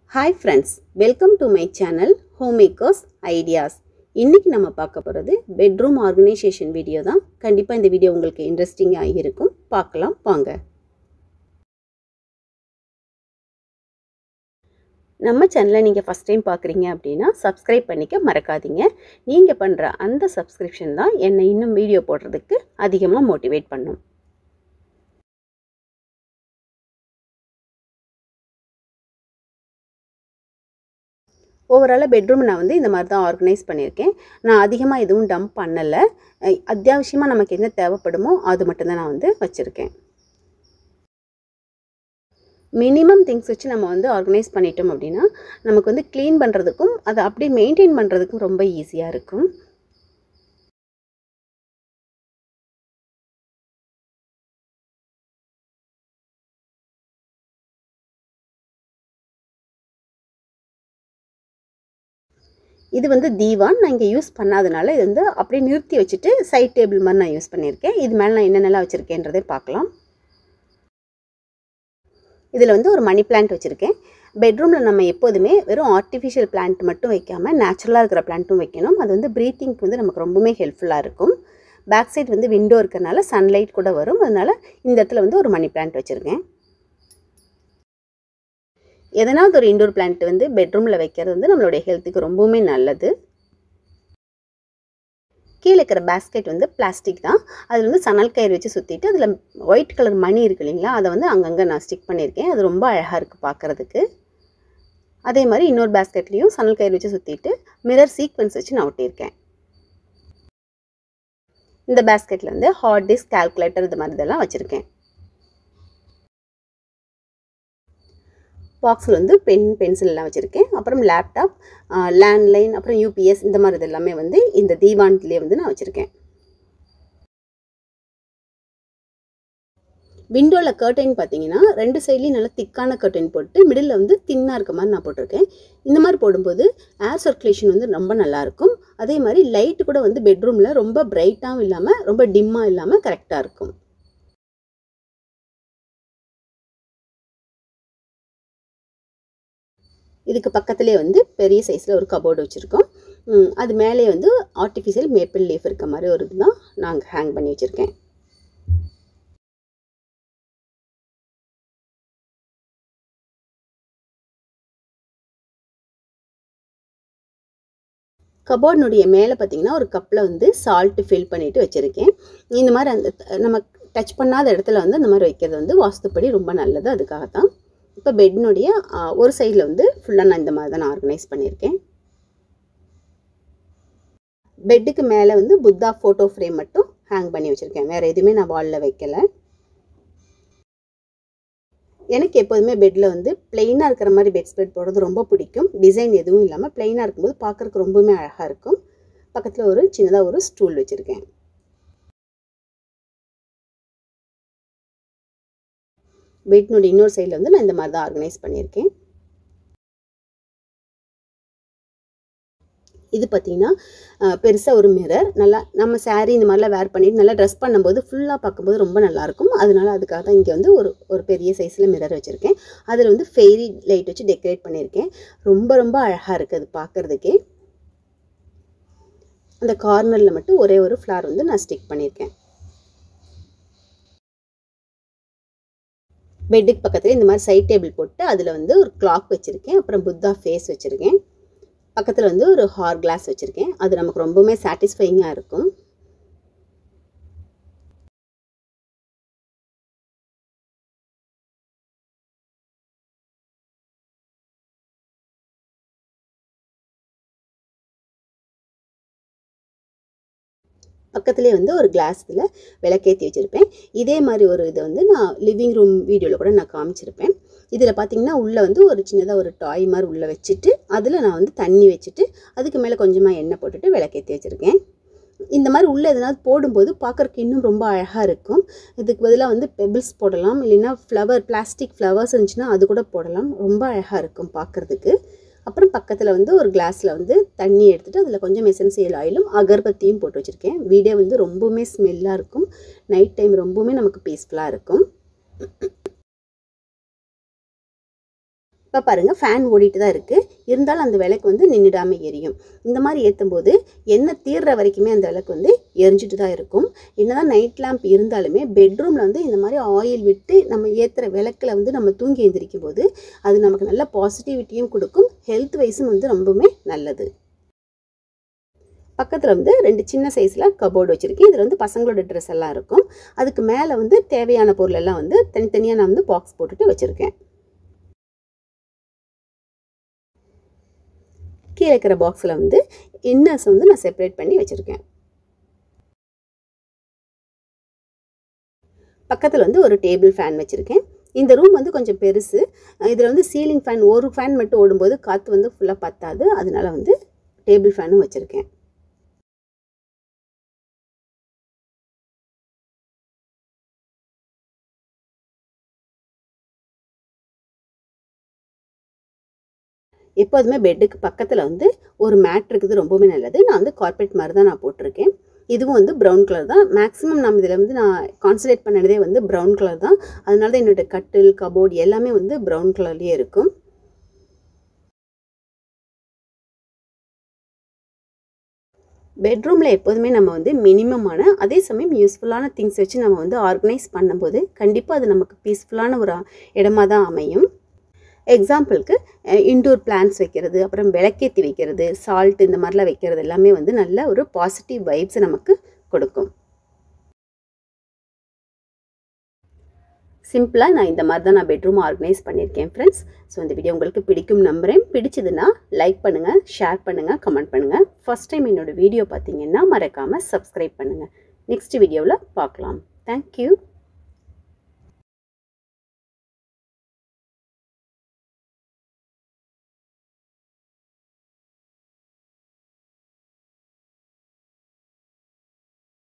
hi friends welcome to my channel home makers ideas இன்றைக்கி நம்ம பார்க்க போகிறது பெட்ரூம் ஆர்கனைசேஷன் வீடியோ தான் கண்டிப்பாக இந்த வீடியோ உங்களுக்கு இன்ட்ரெஸ்டிங்காக இருக்கும் பார்க்கலாம் வாங்க நம்ம சேனலை நீங்கள் ஃபஸ்ட் டைம் பார்க்குறீங்க அப்படின்னா சப்ஸ்கிரைப் பண்ணிக்க மறக்காதீங்க நீங்கள் பண்ணுற அந்த சப்ஸ்கிரிப்ஷன் தான் என்னை இன்னும் வீடியோ போடுறதுக்கு அதிகமாக மோட்டிவேட் பண்ணும் ஓவராலாக பெட்ரூம் நான் வந்து இந்த மாதிரி தான் ஆர்கனைஸ் பண்ணியிருக்கேன் நான் அதிகமாக எதுவும் டம்ப் பண்ணலை அத்தியாவசியமாக நமக்கு என்ன தேவைப்படுமோ அது மட்டும்தான் நான் வந்து வச்சுருக்கேன் மினிமம் திங்ஸ் வச்சு நம்ம வந்து ஆர்கனைஸ் பண்ணிட்டோம் அப்படின்னா நமக்கு வந்து க்ளீன் பண்ணுறதுக்கும் அதை அப்படியே மெயின்டைன் பண்ணுறதுக்கும் ரொம்ப ஈஸியாக இருக்கும் இது வந்து தீவான் நான் இங்கே யூஸ் பண்ணாதனால இது வந்து அப்படியே நிறுத்தி வச்சுட்டு சைட் டேபிள் மாதிரி நான் யூஸ் பண்ணியிருக்கேன் இது மேலே நான் என்னென்னலாம் வச்சுருக்கேன்றதே பார்க்கலாம் இதில் வந்து ஒரு மணி பிளான்ட் வச்சுருக்கேன் பெட்ரூமில் நம்ம எப்போதுமே வெறும் ஆர்டிஃபிஷியல் பிளான்ட் மட்டும் வைக்காமல் நேச்சுரலாக இருக்கிற பிளான்ட்டும் வைக்கணும் அது வந்து ப்ரீத்திங்க்கு வந்து நமக்கு ரொம்பவுமே ஹெல்ப்ஃபுல்லாக இருக்கும் பேக் சைட் வந்து விண்டோ இருக்கிறனால சன்லைட் கூட வரும் அதனால் இந்த இடத்துல வந்து ஒரு மணி பிளான்ட் வச்சுருக்கேன் எதனாவது ஒரு இண்டோர் பிளான்ட் வந்து பெட்ரூமில் வைக்கிறது வந்து நம்மளுடைய ஹெல்த்துக்கு ரொம்பவுமே நல்லது கீழே இருக்கிற பேஸ்கெட் வந்து பிளாஸ்டிக் தான் அதில் வந்து சணல் கயிறு வச்சு சுற்றிட்டு அதில் ஒயிட் கலர் மணி இருக்கு இல்லைங்களா அதை வந்து அங்கங்கே நான் ஸ்டிக் பண்ணியிருக்கேன் அது ரொம்ப அழகாக இருக்குது பார்க்குறதுக்கு அதே மாதிரி இன்னொரு பேஸ்கெட்லேயும் சணல் கயிறு வச்சு சுற்றிட்டு மிரர் சீக்வன்ஸ் வச்சு நான் ஒட்டியிருக்கேன் இந்த பேஸ்கெட்டில் வந்து ஹார்ட் டிஸ்க் கால்குலேட்டர் இது மாதிரி இதெல்லாம் வச்சுருக்கேன் பாக்ஸில் வந்து பென் பென்சில்லாம் வச்சுருக்கேன் அப்புறம் லேப்டாப் லேண்ட்லைன் அப்புறம் யூபிஎஸ் இந்த மாதிரி இது எல்லாமே வந்து இந்த தீவான்லேயே வந்து நான் வச்சுருக்கேன் விண்டோவில் கர்டைன் பார்த்தீங்கன்னா ரெண்டு சைட்லேயும் நல்லா திக்கான கர்டைன் போட்டு மிடில் வந்து தின்னாக இருக்க மாதிரி நான் போட்டிருக்கேன் இந்த மாதிரி போடும்போது ஏர் சர்க்குலேஷன் வந்து ரொம்ப நல்லாயிருக்கும் அதே மாதிரி லைட்டு கூட வந்து பெட்ரூமில் ரொம்ப பிரைட்டாகவும் இல்லாமல் ரொம்ப டிம்மாக இல்லாமல் கரெக்டாக இருக்கும் இதுக்கு பக்கத்துலேயே வந்து பெரிய சைஸில் ஒரு கபோர்டு வச்சுருக்கோம் அது மேலே வந்து ஆர்டிஃபிஷியல் மேப்பிள் லீஃப் இருக்க மாதிரி ஒரு இதுதான் நாங்கள் ஹேங் பண்ணி வச்சுருக்கேன் கபோர்டினுடைய மேலே பார்த்தீங்கன்னா ஒரு கப்பில் வந்து சால்ட்டு ஃபில் பண்ணிவிட்டு வச்சுருக்கேன் இந்த மாதிரி அந்த நம்ம டச் பண்ணாத இடத்துல வந்து அந்த மாதிரி வைக்கிறது வந்து வாஸ்துப்படி ரொம்ப நல்லது அதுக்காகத்தான் இப்போ பெட்னுடைய ஒரு சைடில் வந்து ஃபுல்லாக நான் இந்த மாதிரி தான் நான் ஆர்கனைஸ் பண்ணியிருக்கேன் பெட்டுக்கு மேலே வந்து புத்தா ஃபோட்டோ ஃப்ரேம் மட்டும் ஹேங் பண்ணி வச்சுருக்கேன் வேறு எதுவுமே நான் வாலில் வைக்கலை எனக்கு எப்போதுமே பெட்டில் வந்து பிளெயினாக இருக்கிற மாதிரி பெட் ஸ்ப்ரெட் போடுறது ரொம்ப பிடிக்கும் டிசைன் எதுவும் இல்லாமல் பிளெயினாக இருக்கும்போது பார்க்குறக்கு ரொம்பவுமே அழகாக இருக்கும் பக்கத்தில் ஒரு சின்னதாக ஒரு ஸ்டூல் வச்சுருக்கேன் பெட்னுடைய இன்னொரு சைடில் வந்து நான் இந்த மாதிரி தான் ஆர்கனைஸ் பண்ணியிருக்கேன் இது பார்த்திங்கன்னா பெருசாக ஒரு மிரர் நல்லா நம்ம சாரீ இந்த மாதிரிலாம் வேர் பண்ணிட்டு நல்லா ட்ரெஸ் பண்ணும்போது ஃபுல்லாக பார்க்கும்போது ரொம்ப நல்லாயிருக்கும் அதனால அதுக்காக தான் இங்கே வந்து ஒரு ஒரு பெரிய சைஸில் மிரர் வச்சுருக்கேன் அதில் வந்து ஃபெய்ரி லைட் வச்சு டெக்கரேட் பண்ணியிருக்கேன் ரொம்ப ரொம்ப அழகாக இருக்குது அது பார்க்குறதுக்கே அந்த கார்னரில் மட்டும் ஒரே ஒரு ஃப்ளார் வந்து நான் ஸ்டிக் பண்ணியிருக்கேன் பெட்டுக்கு பக்கத்தில் இந்த மாதிரி சைட் டேபிள் போட்டு அதில் வந்து ஒரு கிளாக் வச்சுருக்கேன் அப்புறம் புத்தா ஃபேஸ் வச்சுருக்கேன் பக்கத்தில் வந்து ஒரு ஹார் கிளாஸ் வச்சுருக்கேன் அது நமக்கு ரொம்பவுமே சாட்டிஸ்ஃபைங்காக இருக்கும் பக்கத்துலேயே வந்து ஒரு கிளாஸில் விளக்கேற்றி வச்சுருப்பேன் இதே மாதிரி ஒரு இதை வந்து நான் லிவிங் ரூம் வீடியோவில் கூட நான் காமிச்சிருப்பேன் இதில் பார்த்திங்கன்னா உள்ளே வந்து ஒரு சின்னதாக ஒரு டாய் மாதிரி உள்ளே வச்சுட்டு அதில் நான் வந்து தண்ணி வச்சுட்டு அதுக்கு மேலே கொஞ்சமாக எண்ணெய் போட்டுட்டு விளக்கேற்றி வச்சுருக்கேன் இந்த மாதிரி உள்ளே எதனாவது போடும்போது பார்க்குறக்கு இன்னும் ரொம்ப அழகாக இருக்கும் இதுக்கு பதிலாக வந்து பெபிள்ஸ் போடலாம் இல்லைன்னா ஃப்ளவர் பிளாஸ்டிக் ஃப்ளவர்ஸ் இருந்துச்சுன்னா அது கூட போடலாம் ரொம்ப அழகாக இருக்கும் பார்க்குறதுக்கு அப்புறம் பக்கத்தில் வந்து ஒரு கிளாஸில் வந்து தண்ணி எடுத்துகிட்டு அதில் கொஞ்சம் எசென்சியல் ஆயிலும் அகர்பத்தியும் போட்டு வச்சுருக்கேன் வீடே வந்து ரொம்பவுமே ஸ்மெல்லாக இருக்கும் நைட் டைம் ரொம்பவுமே நமக்கு பீஸ்ஃபுல்லாக இருக்கும் இப்போ பாருங்கள் ஃபேன் ஓடிட்டு தான் இருக்குது இருந்தாலும் அந்த விளக்கு வந்து நின்றுடாமல் எரியும் இந்த மாதிரி ஏற்றும் போது எண்ணெய் தீர்ற வரைக்குமே அந்த விளக்கு வந்து எரிஞ்சிட்டு தான் இருக்கும் என்னதான் நைட் லேம்ப் இருந்தாலுமே பெட்ரூமில் வந்து இந்த மாதிரி ஆயில் விட்டு நம்ம ஏற்றுற விளக்கில் வந்து நம்ம தூங்கி எழுந்திரிக்கும் போது அது நமக்கு நல்ல பாசிட்டிவிட்டியும் கொடுக்கும் ஹெல்த் வைஸும் வந்து ரொம்பவுமே நல்லது பக்கத்தில் வந்து ரெண்டு சின்ன சைஸில் கபோர்டு வச்சுருக்கேன் இதில் வந்து பசங்களோட ட்ரெஸ் எல்லாம் இருக்கும் அதுக்கு மேலே வந்து தேவையான பொருள் எல்லாம் வந்து தனித்தனியாக நான் வந்து பாக்ஸ் போட்டுட்டு வச்சுருக்கேன் கீழே இருக்கிற பாக்ஸில் வந்து இன்னர்ஸ் வந்து நான் செப்பரேட் பண்ணி வச்சுருக்கேன் பக்கத்தில் வந்து ஒரு டேபிள் ஃபேன் வச்சுருக்கேன் இந்த ரூம் வந்து கொஞ்சம் பெருசு இதில் வந்து சீலிங் ஃபேன் ஒரு ஃபேன் மட்டும் ஓடும்போது காற்று வந்து ஃபுல்லாக பத்தாது அதனால வந்து டேபிள் ஃபேனும் வச்சுருக்கேன் எப்போதுமே பெட்டுக்கு பக்கத்தில் வந்து ஒரு மேட் இருக்குது ரொம்பவுமே நல்லது நான் வந்து கார்பெட் மாதிரி தான் நான் போட்டிருக்கேன் இதுவும் வந்து ப்ரௌன் கலர் தான் மேக்ஸிமம் நம்ம இதில் வந்து நான் கான்சன்ட்ரேட் பண்ணதே வந்து ப்ரௌன் கலர் தான் அதனால தான் என்னோடய கட்டில் கபோர்ட் எல்லாமே வந்து ப்ரௌன் கலர்லேயே இருக்கும் பெட்ரூமில் எப்போதுமே நம்ம வந்து மினிமமான அதே சமயம் யூஸ்ஃபுல்லான திங்ஸ் வச்சு நம்ம வந்து ஆர்கனைஸ் பண்ணும்போது கண்டிப்பாக அது நமக்கு பீஸ்ஃபுல்லான ஒரு இடமா தான் அமையும் எக்ஸாம்பிளுக்கு இன்டோர் பிளான்ஸ் வைக்கிறது அப்புறம் விளக்கேற்றி வைக்கிறது சால்ட் இந்த மாதிரிலாம் வைக்கிறது எல்லாமே வந்து நல்ல ஒரு பாசிட்டிவ் வைப்ஸை நமக்கு கொடுக்கும் சிம்பிளாக நான் இந்த மாதிரி தான் நான் பெட்ரூம் ஆர்கனைஸ் பண்ணியிருக்கேன் ஃப்ரெண்ட்ஸ் ஸோ இந்த வீடியோ உங்களுக்கு பிடிக்கும் நம்புகிறேன் பிடிச்சதுன்னா லைக் பண்ணுங்கள் ஷேர் பண்ணுங்கள் கமெண்ட் பண்ணுங்கள் ஃபஸ்ட் டைம் என்னோடய வீடியோ பார்த்தீங்கன்னா மறக்காமல் சப்ஸ்கிரைப் பண்ணுங்கள் நெக்ஸ்ட் வீடியோவில் பார்க்கலாம் தேங்க்யூ